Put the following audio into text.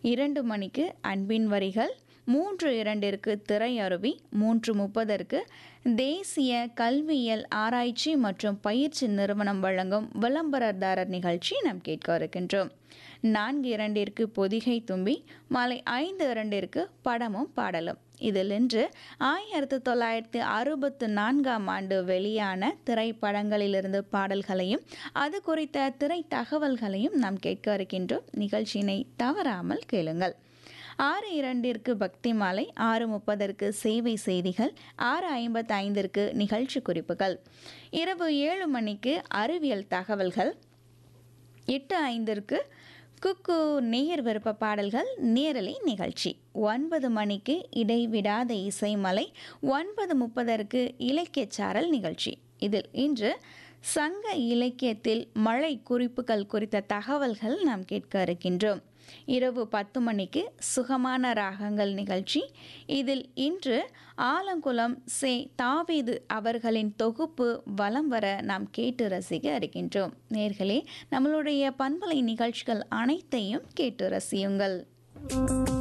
இரண்டு மணிக்கு அன்பின் வரிகள் மூன்று இரண்டிற்கு திரையருவி மூன்று முப்பதற்கு தேசிய கல்வியியல் ஆராய்ச்சி மற்றும் பயிற்சி நிறுவனம் வழங்கும் விளம்பரதாரர் நிகழ்ச்சி நாம் கேட்க இருக்கின்றோம் நான்கு இரண்டிற்கு பொதிகை தும்பி மாலை ஐந்து இரண்டிற்கு படமும் பாடலும் இதில் இன்று ஆயிரத்தி தொள்ளாயிரத்தி அறுபத்து நான்காம் ஆண்டு வெளியான திரைப்படங்களிலிருந்து பாடல்களையும் அது குறித்த திரை தகவல்களையும் நாம் கேட்க இருக்கின்றோம் நிகழ்ச்சியினை தவறாமல் கேளுங்கள் ஆறு இரண்டிற்கு பக்தி மாலை ஆறு முப்பதற்கு சேவை செய்திகள் ஆறு ஐம்பத்தி ஐந்திற்கு நிகழ்ச்சி குறிப்புகள் இரவு ஏழு மணிக்கு அறிவியல் தகவல்கள் எட்டு ஐந்திற்கு குக்கு நேயர் விருப்ப பாடல்கள் நேரலை நிகழ்ச்சி ஒன்பது மணிக்கு இடைவிடாத இசைமலை ஒன்பது முப்பதற்கு இலக்கியச்சாரல் நிகழ்ச்சி இதில் இன்று சங்க இலக்கியத்தில் மழை குறிப்புகள் குறித்த தகவல்கள் நாம் கேட்க இருக்கின்றோம் இரவு பத்து மணிக்கு சுகமான ராகங்கள் நிகழ்ச்சி இதில் இன்று ஆலங்குளம் சே தாவீது அவர்களின் தொகுப்பு வலம் வர நாம் கேட்டு ரசிக்க இருக்கின்றோம் நேர்களே நம்மளுடைய பண்பலை நிகழ்ச்சிகள் அனைத்தையும் கேட்டு ரசியுங்கள்